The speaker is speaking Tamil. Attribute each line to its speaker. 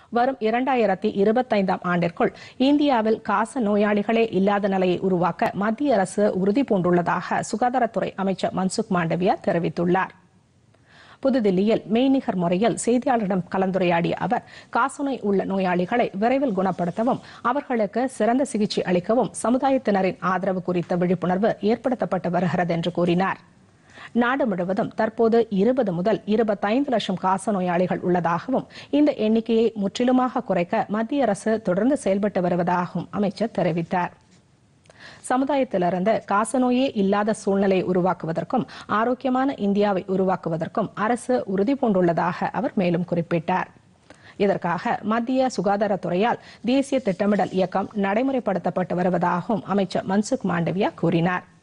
Speaker 1: வரும் இரண்டாயிரத்தி இருபத்தைந்தாம் ஆண்டிற்குள் இந்தியாவில் காச நோயாளிகளே இல்லாத நிலையை உருவாக்க மத்திய அரசு உறுதி பூண்டுள்ளதாக சுகாதாரத்துறை அமைச்சர் மன்சுக் மாண்டவியா தெரிவித்துள்ளார் புதுதில்லியில் மெய்நிகர் முறையில் செய்தியாளர்களிடம் கலந்துரையாடிய அவர் காசநோய் உள்ள நோயாளிகளை விரைவில் குணப்படுத்தவும் அவர்களுக்கு சிறந்த சிகிச்சை அளிக்கவும் சமுதாயத்தினரின் ஆதரவு குறித்த விழிப்புணர்வு ஏற்படுத்தப்பட்டு வருகிறது என்று கூறினார் நாடு முழுவதும் தற்போது இருபது முதல் இருபத்தைந்து லட்சம் காச நோயாளிகள் உள்ளதாகவும் இந்த எண்ணிக்கையை முற்றிலுமாக குறைக்க மத்திய அரசு தொடர்ந்து செயல்பட்டு வருவதாகவும் அமைச்சர் தெரிவித்தார் சமுதாயத்திலிருந்து காசநோயே இல்லாத சூழ்நிலையை உருவாக்குவதற்கும் ஆரோக்கியமான இந்தியாவை உருவாக்குவதற்கும் அரசு உறுதி பூண்டுள்ளதாக அவர் மேலும் குறிப்பிட்டார் இதற்காக மத்திய சுகாதாரத்துறையால் தேசிய திட்டமிடல் இயக்கம் நடைமுறைப்படுத்தப்பட்டு வருவதாகவும் அமைச்சர் மன்சுக் மாண்டவியா கூறினார்